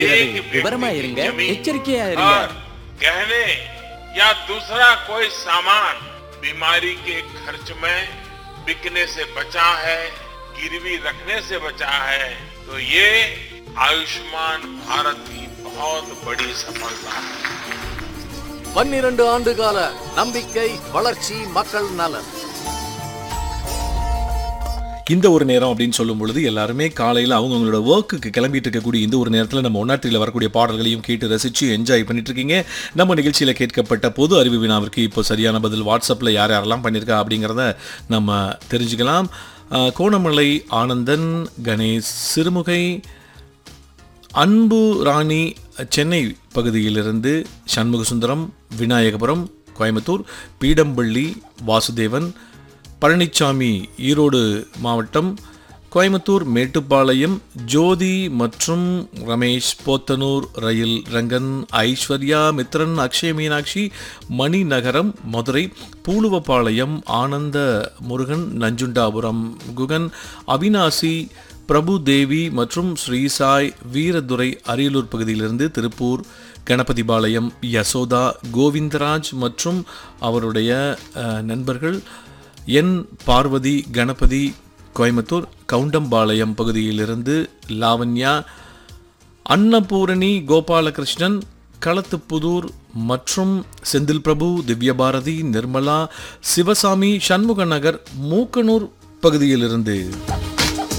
விவரமா இருங்க எச்சரிக்கையா இருங்க और गहने या दूसरा कोई सामान बीमारी के खर्च में बिकने से बचा है गिरवी रखने से बचा है तो ये आयुष्मान भारत की बहुत बड़ी सफलता है பன்னிரண்டு ஆண்டு கால நம்பிக்கை வளர்ச்சி மக்கள் நலன் இந்த ஒரு நேரம் அப்படின்னு சொல்லும் பொழுது எல்லாருமே காலையில் அவங்கவுங்களோட ஒர்க்குக்கு கிளம்பிட்டு இருக்கக்கூடிய இந்த ஒரு நேரத்தில் நம்ம ஒன்னாற்றியில் வரக்கூடிய பாடல்களையும் கேட்டு ரசித்து என்ஜாய் பண்ணிட்டு இருக்கீங்க நம்ம நிகழ்ச்சியில் கேட்கப்பட்ட பொது அறிவு வினாவிற்கு இப்போ சரியான பதில் வாட்ஸ்அப்பில் யார் யாரெல்லாம் பண்ணியிருக்கா அப்படிங்கிறத நம்ம தெரிஞ்சுக்கலாம் அஹ், கோணமலை ஆனந்தன் கணேஷ் சிறுமுகை அன்பு ராணி சென்னை பகுதியிலிருந்து சண்முகசுந்தரம் விநாயகபுரம் கோயம்புத்தூர் பீடம்பள்ளி வாசுதேவன் பழனிச்சாமி ஈரோடு மாவட்டம் கோயம்புத்தூர் மேட்டுப்பாளையம் ஜோதி மற்றும் ரமேஷ் போத்தனூர் ரயில் ரங்கன் ஐஸ்வர்யா மித்ரன் அக்ஷய மீனாட்சி மணிநகரம் மதுரை பூலுவப்பாளையம் ஆனந்த முருகன் நஞ்சுண்டாபுரம் குகன் அவினாசி பிரபு தேவி மற்றும் ஸ்ரீசாய் வீரதுரை அரியலூர் பகுதியிலிருந்து திருப்பூர் கணபதி பாளையம் யசோதா கோவிந்தராஜ் மற்றும் அவருடைய அஹ், நண்பர்கள் என் பார்வதி கணபதி கோயம்புத்தூர் கவுண்டம்பாளையம் பகுதியிலிருந்து லாவண்யா அன்னபூரணி கோபாலகிருஷ்ணன் களத்துப்புதூர் மற்றும் செந்தில் பிரபு திவ்யபாரதி நிர்மலா சிவசாமி சண்முக நகர் மூக்கனூர் பகுதியிலிருந்து